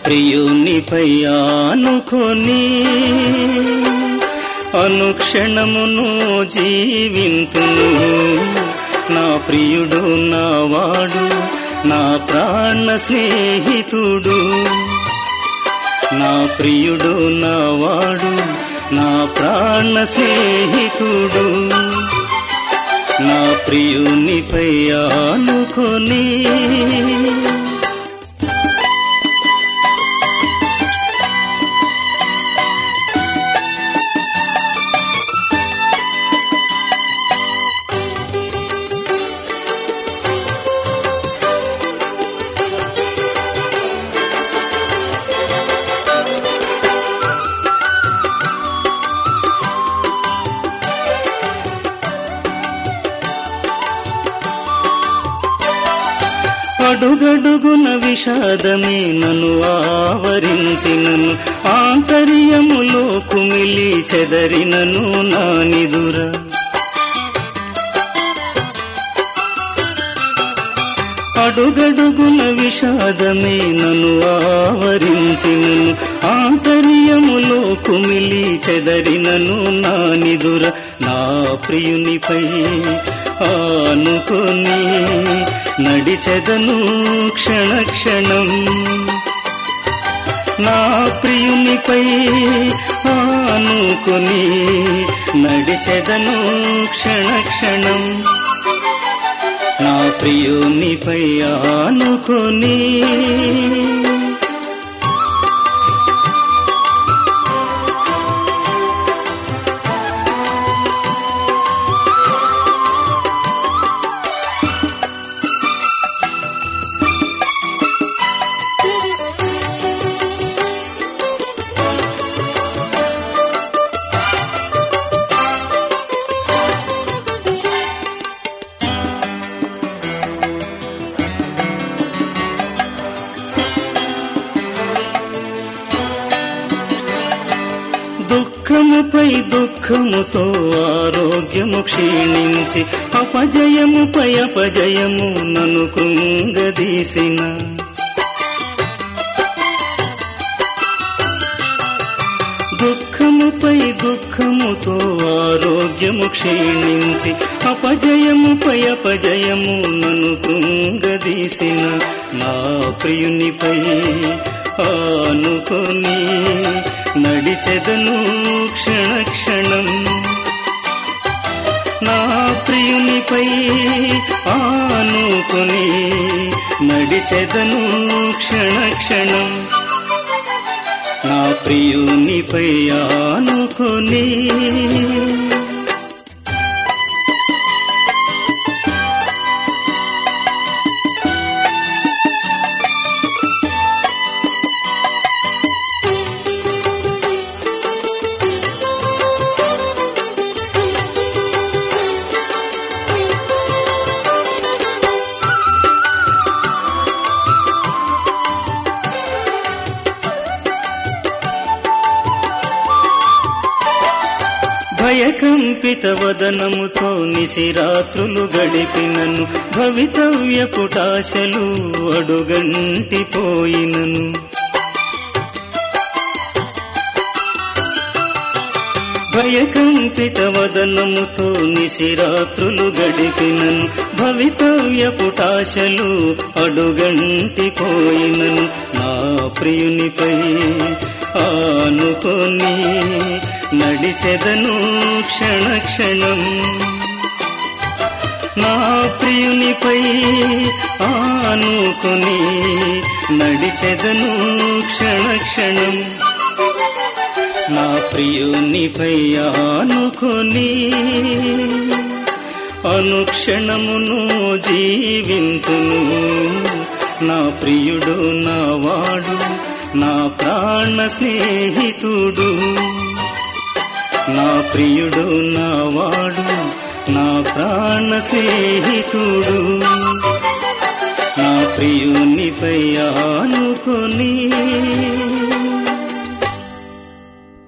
ప్రియునిపై ఆనుకొని అనుక్షణమును జీవింతును నా ప్రియుడు నా వాడు నా ప్రాణ స్నేహితుడు నా ప్రియుడు నా వాడు నా ప్రాణ స్నేహితుడు నా ప్రియునిపై ఆనుకొని అడుగడుగున విషాదమే నన్ను ఆవరించినను ఆంతర్యములో కుమిలి చెదరినను నానిదుర అడుగడుగున విషాదమే నన్ను ఆవరించినను ఆంతర్యములో కుమిలి చెదరినను నానిదుర నా ప్రియునిపై ఆనుకొని నడిచెదను క్షణ క్షణం నా ప్రియునిపై ఆనుకొని నడిచెదను క్షణ క్షణం నా ప్రియునిపై ఆనుకొని దుఃఖముపై దుఃఖముతో ఆరోగ్యము క్షీణించి అపజయముపై అపజయము నన్ను కృంగదీసిన దుఃఖముపై దుఃఖముతో ఆరోగ్యము క్షీణించి అపజయముపై అపజయము నన్ను కృంగదీసిన నా ప్రియునిపై ఆనుకొని నడిచెదను క్షణ క్షణం నా ప్రియునిపై ఆనుకొని నడిచెదను క్షణ క్షణం నా ప్రియునిపై ఆనుకొని భయకంపిత వదనముతో నిశిరాత్రులు గడిపినను భవితవ్య పుటాశలు అడుగంటిపోయినను భయకంపిత వదనముతో నిశిరాత్రులు గడిపినను భవితవ్య పుటాశలు అడుగంటిపోయినను నా ప్రియునిపై ఆనుకొని నడిచెదను క్షణ క్షణం నా ప్రియునిపై ఆనుకొని నడిచెదను క్షణ క్షణం నా ప్రియునిపై ఆనుకొని అనుక్షణమును జీవింతును నా ప్రియుడు నా వాడు నా ప్రాణ స్నేహితుడు నా ప్రియుడు నా వాడు నా ప్రాణ స్నేహితుడు నా ప్రియునిపై ఆనుకొని